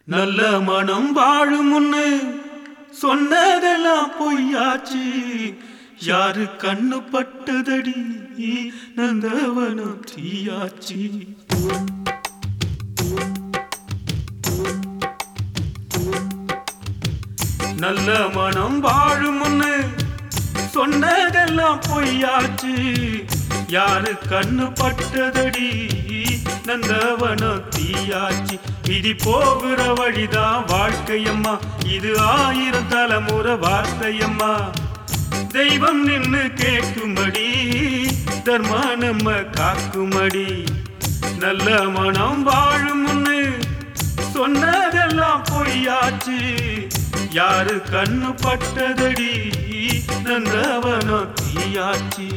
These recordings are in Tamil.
நல்ல மனம் வாழும் முன்னு சொன்னதெல்லாம் பொய்யாச்சு யாரு கண்ணு பட்டதடி நந்தவனம் தீயாச்சு நல்ல மனம் வாழும் முன்னு சொன்னதெல்லாம் பொய்யாச்சு யாரு கண்ணு பட்டதடி நந்தவனம் தீயாச்சு விதி போகிற வழிதான் வாழ்க்கையம்மா இது ஆயிரம் தலைமுறை வார்த்தையம்மா தெய்வம் நின்னு கேட்கும்படி தர்மா நம்ம காக்குமடி நல்ல மனம் வாழும் முன்னு சொன்னதெல்லாம் பொய்யாச்சு யாரு கண்ணு பட்டதடி நந்தவனோ தீயாச்சு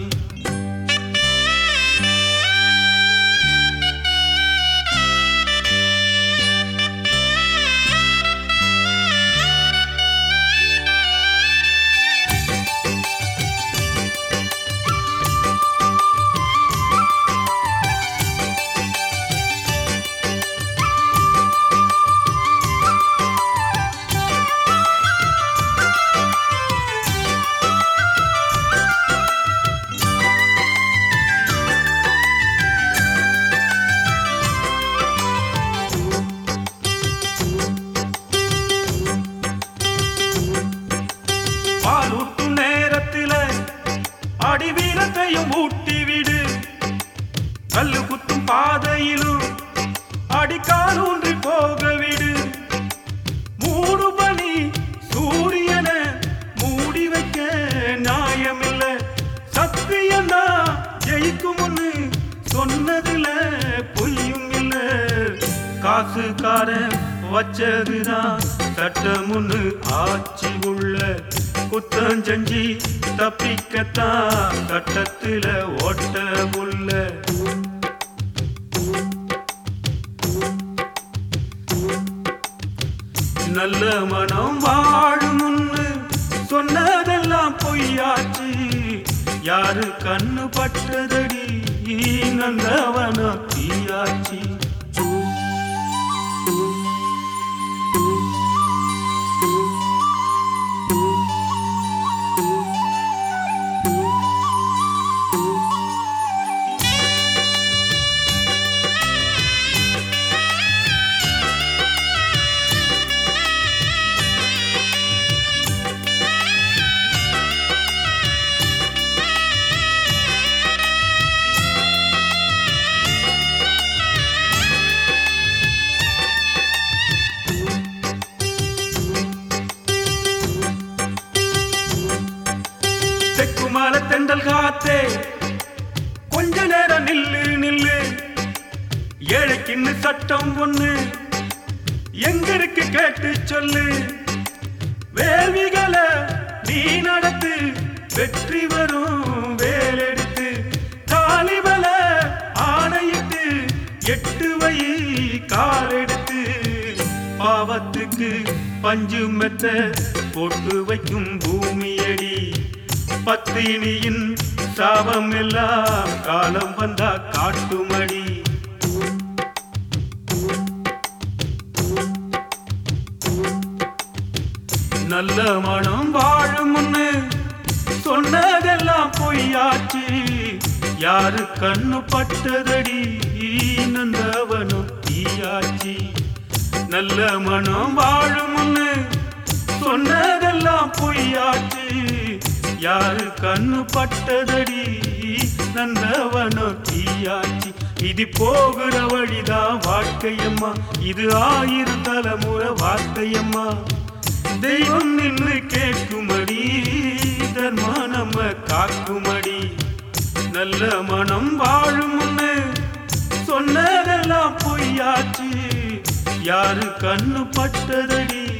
பாலூட்டும் நேரத்தில அடிவீரத்தையும் ஊட்டி விடு கல்லு குத்தும் பாதையிலும் அடிக்காலூன்றி போக விடு மூடு பனி சூரியனை மூடி வைக்க நியாயமில்ல சத்தியம்னா ஜெயிக்கும்னு சொன்னதுல பொய்யும் இல்ல காசுக்காரன் வச்சதுதான் சட்டமுன்னு ஆட்சி உள்ள குத்தம் செஞ்சு தப்பிக்கத்தான் சட்டத்துல ஓட்ட உள்ள நல்ல மனம் வாழும் முன்னு சொன்னதெல்லாம் பொய்யாச்சு யாரு கண்ணு பட்டதடி நந்தவனம் தீயாச்சு தெக்குமால தெண்டல் காத்தே கொஞ்ச நேரம் நில்லு நில்லு ஏழைக்கின்னு சட்டம் ஒண்ணு எங்க இருக்கு கேட்டு சொல்லு வேள்விகளை நீ நடத்து வெற்றி வரும் வேலெடுத்து காலிபல ஆணையிட்டு எட்டு வை காலெடுத்து பாவத்துக்கு பஞ்சு மெத்த போட்டு வைக்கும் பூமியடி பத்தினியின் சாபம் எல்லாம் காலம் வந்தா காட்டுமடி நல்ல மனம் வாழும் முன்னு சொன்னதெல்லாம் பொய்யாச்சு யாரு கண்ணு பட்டதடி நந்தவனும் தீயாச்சு நல்ல மனம் வாழும் முன்னு சொன்னதெல்லாம் பொய்யாச்சு யாரு கண்ணு பட்டதடி நந்தவனோ தீயாச்சு இது போகிற வழிதான் வாழ்க்கையம்மா இது ஆயிரம் தலைமுறை வார்த்தையம்மா தெய்வம் நின்று கேட்குமடி தர்மா நம்ம காக்குமடி நல்ல மனம் வாழும் முன்னு சொன்னதெல்லாம் பொய்யாச்சு யாரு கண்ணு பட்டதடி